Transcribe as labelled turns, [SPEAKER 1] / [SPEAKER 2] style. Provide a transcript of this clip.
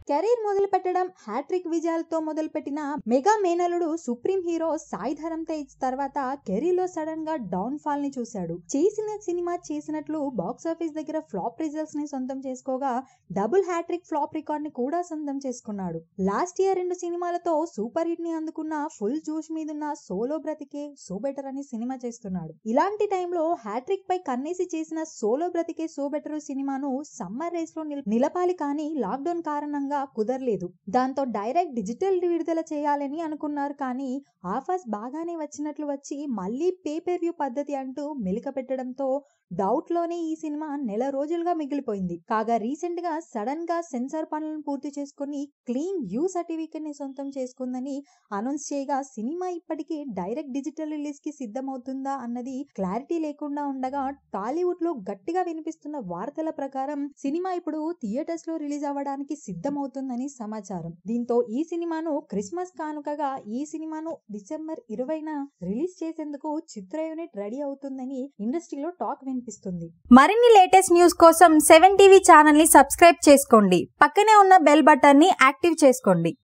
[SPEAKER 1] career మొదలు పెట్టడం hat trick విజయాలతో మొదలుపెట్టిన మెగా మేనలుడు సుప్రీం హీరో సాయి ధరమ్ తేజ్ తర్వాత కెరీర్ లో సడన్ గా డౌన్ ఫాల్ ని చూశాడు చేసిన సినిమా చేసినట్లు బాక్స్ ఆఫీస్ దగ్గర ఫ్లాప్ రిజల్ట్స్ ని సొంతం చేసుకోగా డబుల్ హ్యాట్రిక్ ఫ్లాప్ రికార్డ్ ని కూడా సొంతం చేసుకున్నాడు లాస్ట్ ఇయర్ రెండు సినిమాలతో సూపర్ హిట్ ని అందుకున్న ఫుల్ జోష్ మీదున్న సోలో బ్రతికే సో బెటర్ అని సినిమా చేస్తున్నాడు ఇలాంటి టైంలో హ్యాట్రిక్ పై కన్నేసి చేసిన సోలో బ్రతికే సో బెటర్ సినిమాను సమ్మర్ రేస్ లో నిల్- నిలపాలి కానీ లాక్డౌన్ కారణంగా కుదరలేదు దాంతో డైరెక్ట్ డిజిటల్ విడుదల చేయాలని అనుకున్నారు కానీ ఆఫర్స్ బాగానే వచ్చినట్లు వచ్చి మళ్ళీ పే per వ్యూ పద్ధతి అంటూ మెలిక పెట్టడంతో డౌట్ లోనే ఈ సినిమా నెల రోజులుగా మిగిలిపోయింది కాగా రీసెంట్ గా సడన్ గా సెన్సార్ పనులను పూర్తి చేసుకుని క్లీన్ యూ సర్టిఫికెట్ ని సొంతం చేసుకుందని అనౌన్స్ చేయగా సినిమా ఇప్పటికీ డైరెక్ట్ డిజిటల్ రిలీజ్ కి సిద్ధమవుతుందా అన్నది క్లారిటీ లేకుండా ఉండగా టాలీవుడ్ లో గట్టిగా వినిపిస్తున్న వార్తల ప్రకారం సినిమా ఇప్పుడు థియేటర్స్ లో రిలీజ్ అవ్వడానికి సిద్ధమవుతుందని సమాచారం దీంతో ఈ సినిమాను క్రిస్మస్ కానుకగా ఈ సినిమాను డిసెంబర్ ఇరవైన రిలీజ్ చేసేందుకు చిత్ర యూనిట్ రెడీ అవుతుందని ఇండస్ట్రీలో టాక్ వినిపిస్తుంది
[SPEAKER 2] మరిన్ని లేటెస్ట్ న్యూస్ కోసం సెవెన్ టీవీ ఛానల్ ని సబ్స్క్రైబ్ చేసుకోండి పక్కనే ఉన్న బెల్ బటన్ ని యాక్టివ్ చేసుకోండి